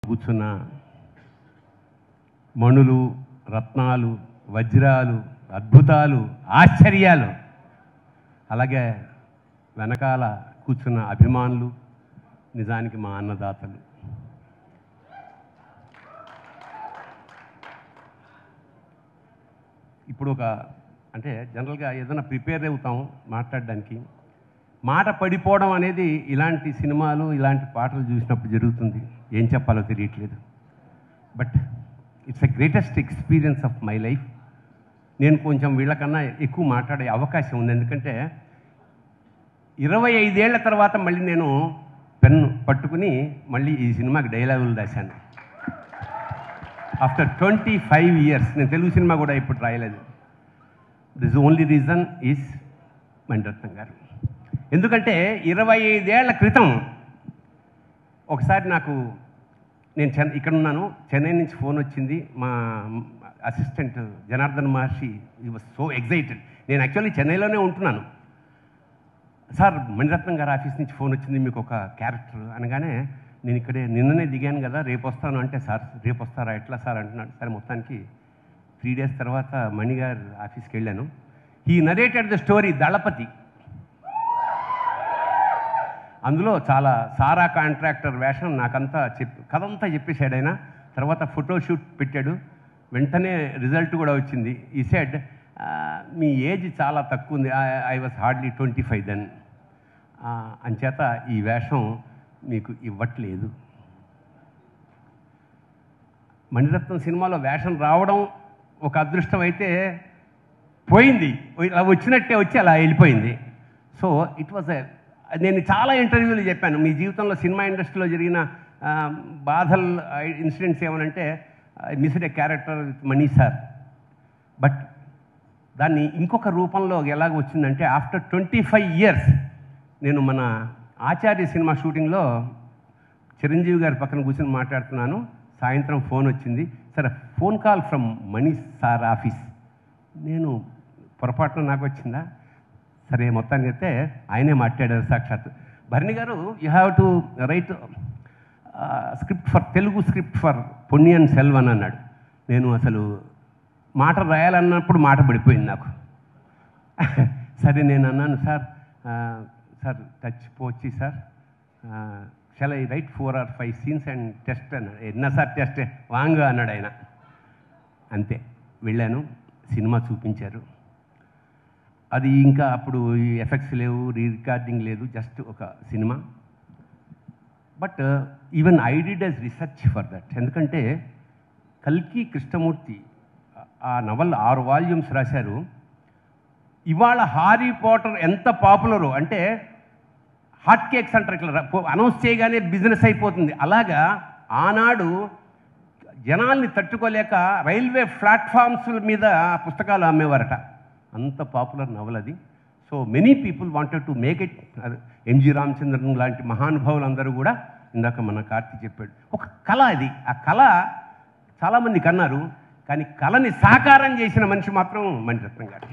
కూర్చున్న మణులు రత్నాలు వజ్రాలు అద్భుతాలు ఆశ్చర్యాలు అలాగే వెనకాల కూర్చున్న అభిమానులు నిజానికి మా అన్నదాతలు ఇప్పుడు ఒక అంటే జనరల్గా ఏదైనా ప్రిపేర్ అవుతాం మాట్లాడడానికి మాట పడిపోవడం అనేది ఇలాంటి సినిమాలు ఇలాంటి పాటలు చూసినప్పుడు జరుగుతుంది ఏం చెప్పాలో తెలియట్లేదు but it's a greatest experience of my life నేను కొంచెం వీళ్ళకన్నా ఎక్కువ మాట్లాడే అవకాశం ఉంది ఎందుకంటే ఇరవై ఐదేళ్ల తర్వాత మళ్ళీ నేను పెన్ పట్టుకుని మళ్ళీ ఈ సినిమాకి డైలాగులు రాశాను ఆఫ్టర్ ట్వంటీ ఫైవ్ ఇయర్స్ నేను తెలుగు సినిమా కూడా ఇప్పుడు రాయలేదు this only reason is Mani Ratnam గారు ఎందుకంటే ఇరవై ఐదేళ్ల క్రితం ఒకసారి నాకు నేను చెన్ ఇక్కడ ఉన్నాను చెన్నై నుంచి ఫోన్ వచ్చింది మా assistant Janardhan Maharshi he was so excited నేను యాక్చువల్లీ చెన్నైలోనే ఉంటున్నాను సార్ మణిరత్నం గారి ఆఫీస్ నుంచి ఫోన్ వచ్చింది మీకు ఒక క్యారెక్టర్ అనగానే నేను ఇక్కడే నిన్ననే దిగాను కదా రేపు వస్తాను అంటే సార్ రేపు వస్తారా ఎట్లా సార్ అంటున్నాడు సరే మొత్తానికి త్రీ డేస్ తర్వాత మణి గారి ఆఫీస్కి వెళ్ళాను ఈ నరేటెడ్ ద స్టోరీ దళపతి అందులో చాలా సారా కాంట్రాక్టర్ వేషం నాకంతా చెప్ కథంతా చెప్పేశాడు ఆయన తర్వాత ఫోటోషూట్ పెట్టాడు వెంటనే రిజల్ట్ కూడా వచ్చింది ఈ సెడ్ మీ ఏజ్ చాలా తక్కువ ఉంది I was hardly twenty five then అంచేత ఈ వేషం మీకు ఇవ్వట్లేదు మణిరత్నం సినిమాలో వేషం రావడం ఒక అదృష్టం అయితే పోయింది ఇలా వచ్చినట్టే వచ్చి అలా వెళ్ళిపోయింది సో ఇట్ వాజ్ ఎ నేను చాలా ఇంటర్వ్యూలు చెప్పాను మీ జీవితంలో సినిమా ఇండస్ట్రీలో జరిగిన ఆ, బాధలు ఇన్సిడెంట్స్ ఏమనంటే missed a character with Mani sir but దాన్ని ఇంకొక రూపంలో ఎలాగ వచ్చిందంటే ఆఫ్టర్ ట్వంటీ ఫైవ్ ఇయర్స్ నేను మన ఆచార్య సినిమా షూటింగ్లో చిరంజీవి గారి పక్కన కూర్చొని మాట్లాడుతున్నాను సాయంత్రం ఫోన్ వచ్చింది సరే phone call from Mani sir office నేను పొరపాటున నాకు వచ్చిందా సరే మొత్తానికి అయితే ఆయనే మాట్లాడారు సాక్షాత్ భరణి గారు you have to write script for Telugu script for Ponniyin Selvan అన్నాడు నేను అసలు మాట రాయాలన్నప్పుడు మాట పడిపోయింది నాకు సరే నేను అన్నాను సార్ ఆ, సార్ టచ్ పోచి sir shall I write four or five scenes and test అన్నాడు ఎన్న సార్ టెస్ట్ వాంగ అన్నాడు ఆయన అంతే వెళ్ళాను సినిమా చూపించారు అది ఇంకా అప్పుడు ఈ ఎఫెక్ట్స్ లేవు రీ రికార్డింగ్ లేదు జస్ట్ ఒక సినిమా but even I did as research for that ఎందుకంటే కల్కి కృష్ణమూర్తి ఆ నవల్ ఆరు వాల్యూమ్స్ రాశారు ఇవాళ హారీ పాటర్ ఎంత పాపులరో అంటే హాట్ కేక్స్ అంటారు ఇట్లా అనౌన్స్ చేయగానే బిజినెస్ అయిపోతుంది అలాగా ఆనాడు జనాల్ని తట్టుకోలేక రైల్వే ప్లాట్ఫామ్స్ మీద పుస్తకాలు అమ్మేవారట అంత పాపులర్ నవల్ అది so many people wanted to make it MG Ramachandran లాంటి మహానుభావులందరూ కూడా ఇందాక మన కార్తీ చెప్పాడు ఒక కళ అది ఆ కళ చాలామంది కన్నారు కానీ కళని సాకారం చేసిన మనిషి మాత్రం మణిరత్నం గారు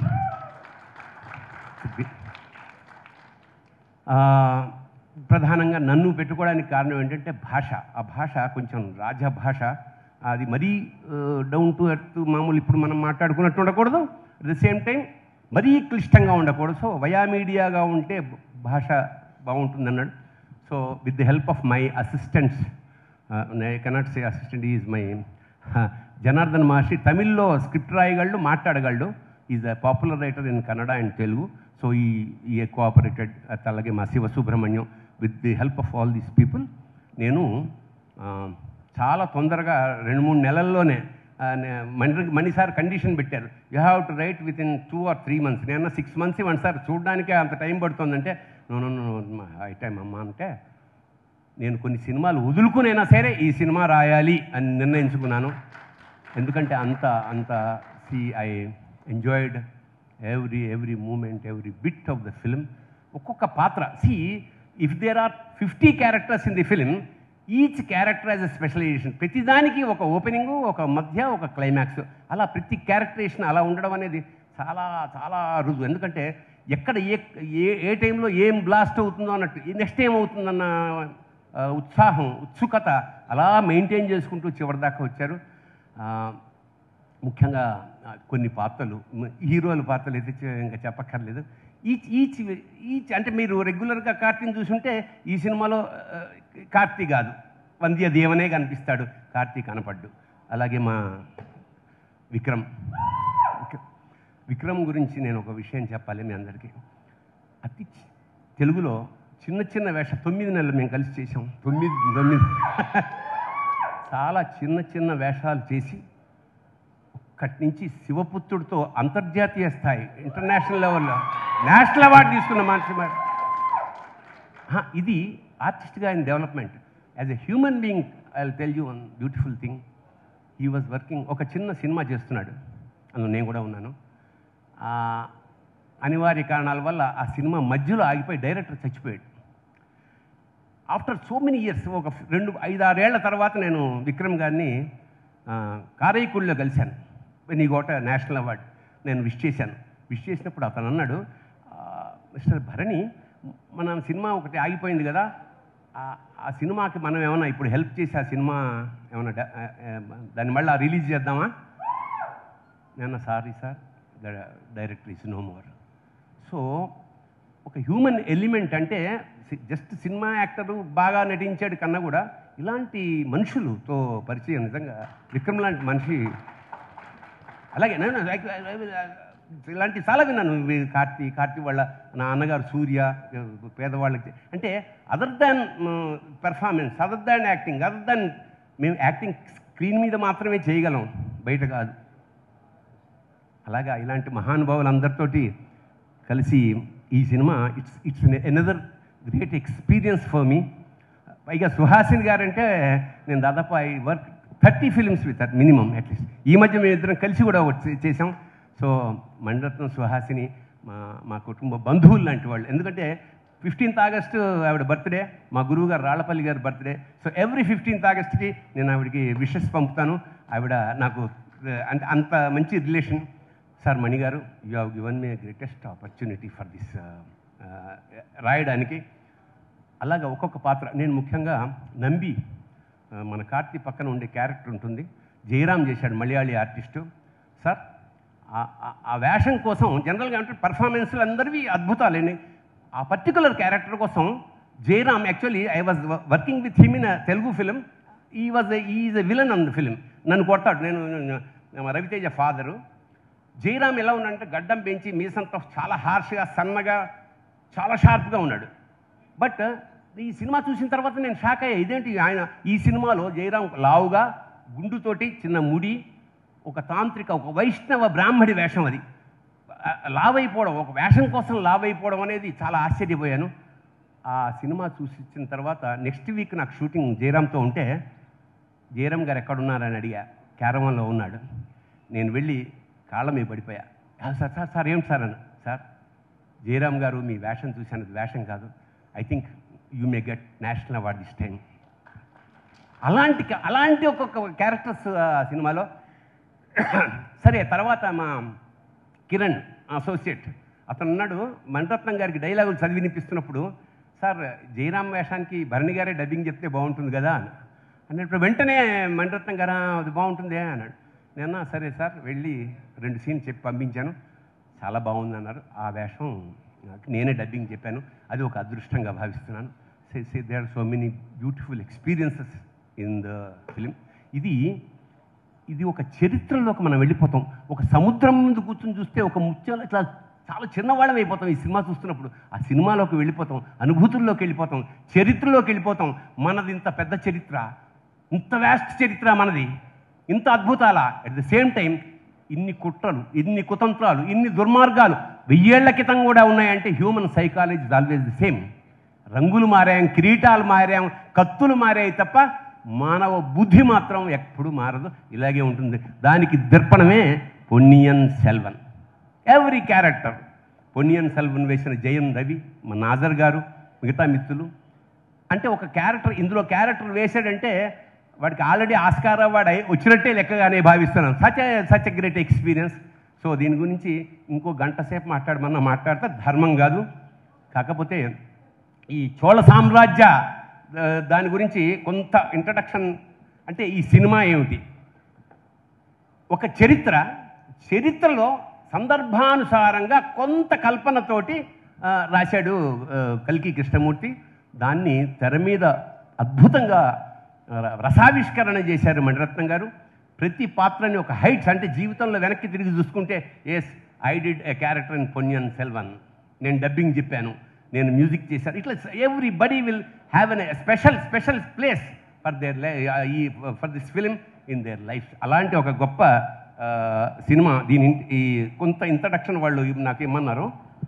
ఆ, ప్రధానంగా నన్ను పెట్టుకోవడానికి కారణం ఏంటంటే భాష ఆ భాష కొంచెం రాజ భాష అది మరీ డౌన్ టు ఎర్త్ మామూలు ఇప్పుడు మనం మాట్లాడుకున్నట్టు ఉండకూడదు అట్ ద సేమ్ టైం మరీ క్లిష్టంగా ఉండకూడదు సో వయా మీడియాగా ఉంటే భాష బాగుంటుంది అన్నాడు so with the help of my assistants I cannot say assistant is my Janardhan Maharshi తమిళ్లో స్క్రిప్ట్ రాయగలడు మాట్లాడగలడు is a popular writer in Kannada and Telugu so he he cooperated అలాగే మా Shiva Subrahmanyam with the help of all these people నేను ఆ, చాలా తొందరగా రెండు మూడు నెలల్లోనే ఆ, నే- మణి మణి సార్ కండిషన్ పెట్టారు you have to write within two or three months నేను సిక్స్ మంత్స్ ఇవ్వండి సార్ చూడడానికే అంత టైం పడుతుందంటే no no no high time అమ్మా అంటే నేను కొన్ని సినిమాలు వదులుకునైనా సరే ఈ సినిమా రాయాలి అని నిర్ణయించుకున్నాను ఎందుకంటే అంత అంత see I enjoyed every every moment every bit of the film ఒక్కొక్క పాత్ర see if there are fifty characters in the film each character as a specialisation ప్రతిదానికి ఒక ఓపెనింగ్ ఒక మధ్య ఒక క్లైమాక్స్ అలా ప్రతి క్యారెక్టరేషన్ అలా ఉండడం అనేది చాలా చాలా రుజువు ఎందుకంటే ఎక్కడ ఏ ఏ ఏ టైంలో ఏం బ్లాస్ట్ అవుతుందో అన్నట్టు నెక్స్ట్ ఏం అవుతుందన్న ఆ, ఉత్సాహం ఉత్సుకత అలా మెయింటైన్ చేసుకుంటూ చివరిదాకా వచ్చారు ఆ, ముఖ్యంగా ఆ, కొన్ని పాత్రలు మ- హీరోల పాత్రలు అయితే చె- ఇంకా చెప్పక్కర్లేదు ఈచ్ ఈచ్ ఈచ్ అంటే మీరు రెగ్యులర్గా కార్తీని చూసుంటే ఈ సినిమాలో ఆ, కార్తీ కాదు వంద్య దేవనే కనిపిస్తాడు కార్తీ కనపడ్డు అలాగే మా విక్రమ్ విక్ర- విక్రమ్ గురించి నేను ఒక విషయం చెప్పాలి మీ అందరికీ అతి చి- తెలుగులో చిన్న చిన్న వేష తొమ్మిది నెలలు మేము కలిసి చేసాం తొమ్మిది తొమ్మిది చాలా చిన్న చిన్న వేషాలు చేసి ఒక్కటి నుంచి శివపుత్రుడితో అంతర్జాతీయ స్థాయి ఇంటర్నేషనల్ లెవెల్లో నేషనల్ అవార్డు తీసుకున్న మనిషి మరి హా, ఇది ఆర్టిస్ట్గా ఆయన development as a human being I tell you one beautiful thing he was working ఒక చిన్న సినిమా చేస్తున్నాడు అందులో నేను కూడా ఉన్నాను ఆ, అనివార్య కారణాల వల్ల ఆ సినిమా మధ్యలో ఆగిపోయి డైరెక్టర్ చచ్చిపోయాడు ఆఫ్టర్ సో మెనీ ఇయర్స్ ఒక రెండు ఐదు ఆరేళ్ల తర్వాత నేను విక్రమ్ గారిని ఆ, కారైకుడిలో కలిశాను నీ గోట నేషనల్ అవార్డ్ నేను విష్ చేశాను విష్ చేసినప్పుడు అతను అన్నాడు "ఆ, మిస్టర్ భరణి మన సినిమా ఒకటి ఆగిపోయింది కదా ఆ- ఆ సినిమాకి మనం ఏమన్నా ఇప్పుడు హెల్ప్ చేసి ఆ సినిమా ఏమన్నా డ- ఆ, ఆ, దాన్ని మళ్ళీ రిలీజ్ చేద్దామా నేను sorry sir director is no more so ఒక హ్యూమన్ ఎలిమెంట్ అంటే జస్ట్ సినిమా యాక్టరు బాగా నటించాడు కన్నా కూడా ఇలాంటి మనుషులతో పరిచయం నిజంగా విక్రమ్ లాంటి మనిషి అలాగే నేను ఇలాంటి చాలా విన్నాను ఇవి కార్తీ కార్తీ వాళ్ళ నా అన్నగారు సూర్య పేదవాళ్ళకి అంటే other than performance other than acting other than మేము యాక్టింగ్ స్క్రీన్ మీద మాత్రమే చేయగలం బయట కాదు అలాగా ఇలాంటి మహానుభావులందరితోటి కలిసి ఈ సినిమా it's it's another great experience for me పైగా సుహాసిని గారంటే నేను దాదాపు I work thirty films with at minimum at least ఈ మధ్య మేము ఇద్దరం కలిసి కూడా ఒకటి చే- చేసాం సో మణిరత్నం సుహాసిని మా మా కుటుంబ బంధువులు లాంటి వాళ్ళు ఎందుకంటే ఫిఫ్టీన్త్ ఆగస్టు ఆవిడ బర్త్డే మా గురువు గారు రాళ్లపల్లి గారి బర్త్డే సో ఎవ్రీ ఫిఫ్టీన్త్ ఆగస్ట్కి నేను ఆవిడకి విషెస్ పంపుతాను ఆవిడ నాకు అంటే అంత మంచి రిలేషన్ సార్ మణి గారు you have given me greatest opportunity for this రాయడానికి అలాగా ఒక్కొక్క పాత్ర నేను ముఖ్యంగా నంబి ఆ, మన కార్తీ పక్కన ఉండే క్యారెక్టర్ ఉంటుంది జయరామ్ చేశాడు మలయాళీ ఆర్టిస్టు సార్ ఆ- ఆ- ఆ వేషం కోసం జనరల్గా అంటే పర్ఫార్మెన్స్లు అందరివి అద్భుతాలేని ఆ పర్టికులర్ క్యారెక్టర్ కోసం Jayaram actually I was working with him in Telugu film he was is a villain on the film నన్ను కొడతాడు నేను నేను రవితేజ ఫాదరు జయరామ్ ఎలా ఉన్నాడంటే గడ్డం పెంచి మీసంతో చాలా హార్ష్గా సన్నగా చాలా షార్ప్గా ఉన్నాడు బట్ ఈ సినిమా చూసిన తర్వాత నేను షాక్ అయ్యా ఇదేంటి ఆయన ఈ సినిమాలో జయరామ్ లావుగా గుండుతోటి చిన్న ముడి ఒక తాంత్రిక ఒక వైష్ణవ బ్రాహ్మడి వేషం అది ఆ, లావైపోవడం ఒక వేషం కోసం లావైపోవడం అనేది చాలా ఆశ్చర్యపోయాను ఆ సినిమా చూసి ఇచ్చిన తర్వాత నెక్స్ట్ వీక్ నాకు షూటింగ్ జయరామ్తో ఉంటే జయరామ్ గారు ఎక్కడున్నారని అడిగా క్యారవాన్లో ఉన్నాడు నేను వెళ్ళి కాళ్ళ మీద పడిపోయా "ఆ, సార్ సార్ సార్ ఏం సార్ అన్న సార్ జయరామ్ గారు మీ వేషం చూశాను అది వేషం కాదు I think you may get national award this time అలాంటి క- అలాంటి ఒక్కొక్క క్యారెక్టర్స్ ఆ సినిమాలో సరే తర్వాత మా కిరణ్ అసోసియేట్ అతను ఉన్నాడు మణిరత్నం గారికి డైలాగులు చదివి వినిపిస్తున్నప్పుడు సార్ జయరామ్ వేషానికి భరణి గారే డబ్బింగ్ చెప్తే బాగుంటుంది కదా అని అన్నప్పుడు వెంటనే మణిరత్నం గారా అది బాగుంటుంది అన్నాడు నేను అన్నా, సరే సార్ వెళ్ళి రెండు సీన్ చెప్పి పంపించాను చాలా బాగుంది అన్నారు ఆ వేషం నాకు నేనే డబ్బింగ్ చెప్పాను అది ఒక అదృష్టంగా భావిస్తున్నాను say say they are so many beautiful experiences in the film ఇది ఇది ఒక చరిత్రలోకి మనం వెళ్ళిపోతాం ఒక సముద్రం ముందు కూర్చొని చూస్తే ఒక ముత్యాలు ఇట్లా చాలా చిన్నవాళ్ళం అయిపోతాం ఈ సినిమా చూస్తున్నప్పుడు ఆ సినిమాలోకి వెళ్ళిపోతాం అనుభూతుల్లోకి వెళ్ళిపోతాం చరిత్రలోకి వెళ్ళిపోతాం మనది ఇంత పెద్ద చరిత్ర ఇంత వ్యాస్ట్ చరిత్ర మనది ఇంత అద్భుతాల అట్ ద సేమ్ టైం ఇన్ని కుట్రలు ఇన్ని కుతంత్రాలు ఇన్ని దుర్మార్గాలు వెయ్యేళ్ల క్రితం కూడా ఉన్నాయంటే human psychology is always the same రంగులు మారాం కిరీటాలు మారాం కత్తులు మారాయి తప్ప మానవ బుద్ధి మాత్రం ఎప్పుడు మారదు ఇలాగే ఉంటుంది దానికి దర్పణమే పొన్నియన్ సెల్వన్ ఎవ్రీ క్యారెక్టర్ పొన్నియన్ సెల్వన్ వేసిన జయం రవి మా నాజర్ గారు మిగతా మిత్రులు అంటే ఒక క్యారెక్టర్ ఇందులో క్యారెక్టర్ వేసాడంటే వాడికి ఆల్రెడీ ఆస్కార్ అవార్డ్ అయి వచ్చినట్టే లెక్కగానే భావిస్తున్నాను such such a great experience so దీని గురించి ఇంకో గంట సేపు మాట్లాడమన్నా మాట్లాడితే ధర్మం కాదు కాకపోతే ఈ చోళ సామ్రాజ్య ఆ, దాని గురించి కొంత ఇంట్రడక్షన్ అంటే ఈ సినిమా ఏమిటి ఒక చరిత్ర చరిత్రలో సందర్భానుసారంగా కొంత కల్పనతోటి ఆ, రాశాడు ఆ, కల్కి కృష్ణమూర్తి దాన్ని తెర మీద అద్భుతంగా ఆ, రసావిష్కరణ చేశారు మణిరత్నం గారు ప్రతి పాత్రని ఒక హైట్స్ అంటే జీవితంలో వెనక్కి తిరిగి చూసుకుంటే yes I did a character in Ponniyin Selvan నేను డబ్బింగ్ చెప్పాను నేను మ్యూజిక్ చేశాను ఇట్లా everybody will have an special special place for their ఈ for this film in their life అలాంటి ఒక గొప్ప ఆ, సినిమా దీని ఇన్- ఈ కొంత ఇంట్రడక్షన్ వాళ్ళు నాకు ఏమన్నారు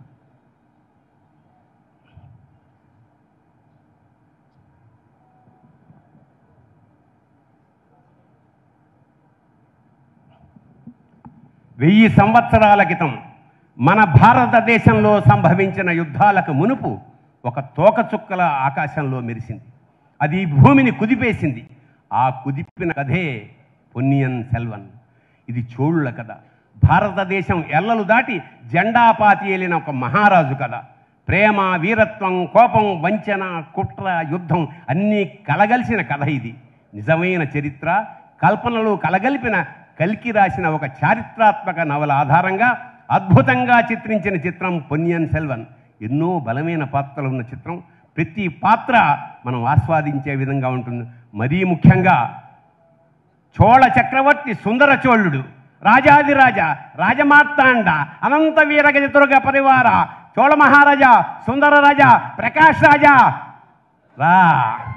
వెయ్యి సంవత్సరాల క్రితం మన భారతదేశంలో సంభవించిన యుద్ధాలకు మునుపు ఒక తోకచుక్కల ఆకాశంలో మెరిసింది అది ఈ భూమిని కుదిపేసింది ఆ కుదిపిన కథే పొన్నియన్ సెల్వన్ ఇది చోళుల కథ భారతదేశం ఎల్లలు దాటి జెండా పాతి ఏలిన ఒక మహారాజు కథ ప్రేమ వీరత్వం కోపం వంచన కుట్ర యుద్ధం అన్నీ కలగలిసిన కథ ఇది నిజమైన చరిత్ర కల్పనలు కలగలిపిన కల్కి రాసిన ఒక చారిత్రాత్మక నవల ఆధారంగా అద్భుతంగా చిత్రించిన చిత్రం పొన్నియన్ సెల్వన్ ఎన్నో బలమైన పాత్రలు ఉన్న చిత్రం ప్రతి పాత్ర మనం ఆస్వాదించే విధంగా ఉంటుంది మరీ ముఖ్యంగా చోళ చక్రవర్తి సుందర చోళుడు రాజాదిరాజ రాజమార్తాండ అనంత వీరగజతుర్గ పరివార చోళ మహారాజా సుందర రాజా ప్రకాష్ రాజా రా